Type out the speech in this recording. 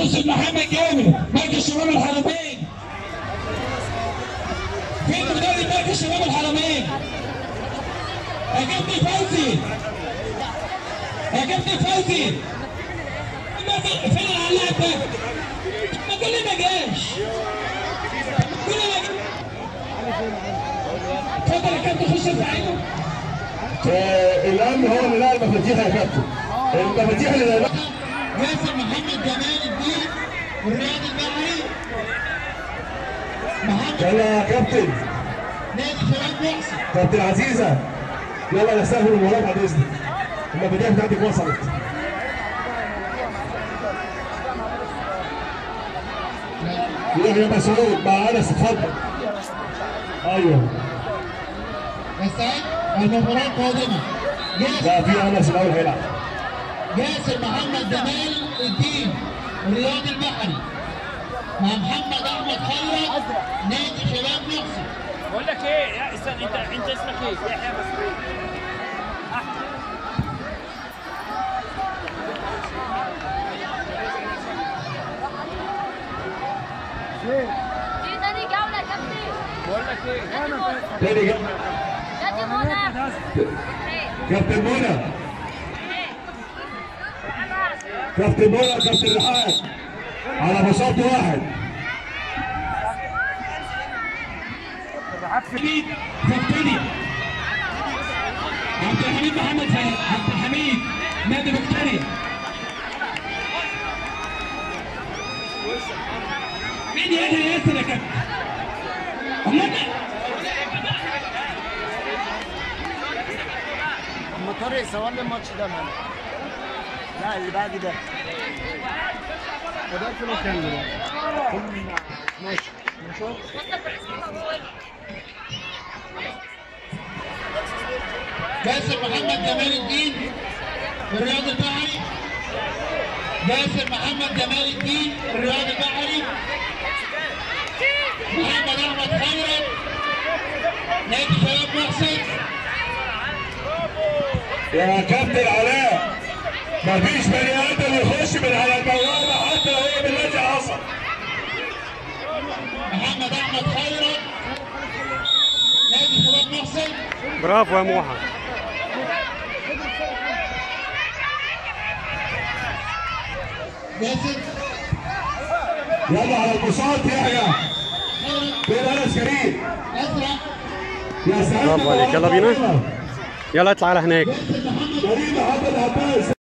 يوسف محمد جابر مركز شباب الحرمين فين مدرب مركز شباب الحرمين يا كابتن فوزي يا كابتن فوزي ما في- فين العلاق ده؟ ما كل ما جاش كل ما جاش اتفضل يا كابتن خش ارفع ايده الامن هو اللي لقى المفاتيح يا كابتن المفاتيح اللي لقى ياسر محمد جمال الدين والرياض البحري محمد يلا يا كابتن نادي شباب محسن كابتن عزيزه يلا نستقبل المباراه بعد اذنك المفاتيح بتاعتك وصلت روح يا مسعود مع انس اتفضل ايوه يسعد المباراة القادمة ياسر لا في انس الاول هيلعب ياسر محمد جمال الدين الرياض البحري مع محمد احمد خيرت نادي شباب محسن بقول لك ايه يا استنى انت انت اسمك ايه؟ يحيى مسعود دي تاني جولة يا كابتن بقول لك ايه؟ نادي منى تاني جا- نادي منى كابتن منى كابتن منى كابتن رحاب على بساط واحد حميد فكتوريا عبد الحميد محمد فهد عبد الحميد نادي فكتوريا مين يا ياسر يا كابتن؟ الله اما طارق صور لي الماتش ده معانا لا اللي بعد ده وده كيلو كام دلوقتي؟ ماشي نشوف ياسر محمد جمال الدين الرياض البحري ياسر محمد جمال الدين الرياض البحري محمد احمد خيرت نادي شباب محسن يا كابتن علاء مفيش بني ادم يخش من على البوابه حتى لو هي بالذي حصل محمد احمد خيرت نادي شباب محسن برافو يا موحى ياسر يلا على البساط يحيى خيرت فين انس كريم ازرق يا سعاده برافو عليك. يلا بينا. المباراة. يلا اطلع على هناك ياسر محمد كريم محمد عباس